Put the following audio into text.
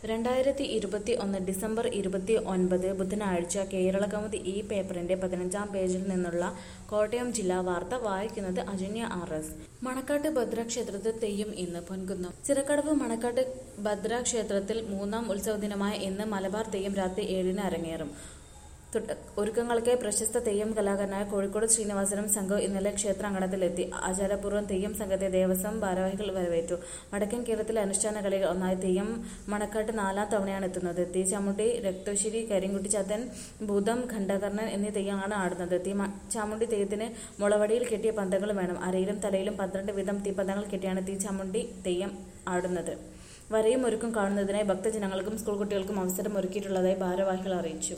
രണ്ടായിരത്തി ഇരുപത്തി ഒന്ന് ഡിസംബർ ഇരുപത്തി ഒൻപത് ബുധനാഴ്ച കേരളകൗമുദി ഈ പേപ്പറിന്റെ പതിനഞ്ചാം പേജിൽ നിന്നുള്ള കോട്ടയം ജില്ലാ വാർത്ത വായിക്കുന്നത് അജന്യ ആർ എസ് മണക്കാട്ട് ഭദ്രക്ഷേത്രത്തിൽ തെയ്യം ഇന്ന് പൊൻകുന്നം ചിറക്കടവ് മണക്കാട്ട് ഭദ്രക്ഷേത്രത്തിൽ മൂന്നാം ഉത്സവ ദിനമായ ഇന്ന് മലബാർ തെയ്യം രാത്രി ഏഴിന് അരങ്ങേറും തൊട്ട് ഒരുക്കങ്ങൾക്ക് പ്രശസ്ത തെയ്യം കലാകാരനായ കോഴിക്കോട് ശ്രീനിവാസനും സംഘവും ഇന്നലെ ക്ഷേത്രാങ്കണത്തിലെത്തി ആചാരപൂർവ്വം തെയ്യം സംഘത്തെ ദേവസ്വം ഭാരവാഹികൾ വരവേറ്റു വടക്കൻ കേരളത്തിലെ അനുഷ്ഠാന കളികൾ ഒന്നായ തെയ്യം മണക്കാട്ട് നാലാം തവണയാണ് എത്തുന്നത് തീ ചാമുണ്ടി രക്തശ്ശേരി കരിങ്കുട്ടി ചാത്തൻ ഭൂതം ഖണ്ഡകർണൻ എന്നീ തെയ്യങ്ങളാണ് ആടുന്നത് തീ മ- ചാമുണ്ടി തെയ്യത്തിന് മുളവടിയിൽ കെട്ടിയ പന്തങ്ങൾ വേണം അരയിലും തലയിലും പന്ത്രണ്ട് വീതം തീപ്പന്തങ്ങൾ കെട്ടിയാണ് തീ ചാമുണ്ടി തെയ്യം ആടുന്നത് വരയും ഒരുക്കും കാണുന്നതിനായി ഭക്തജനങ്ങൾക്കും സ്കൂൾ കുട്ടികൾക്കും അവസരം ഒരുക്കിയിട്ടുള്ളതായി ഭാരവാഹികൾ അറിയിച്ചു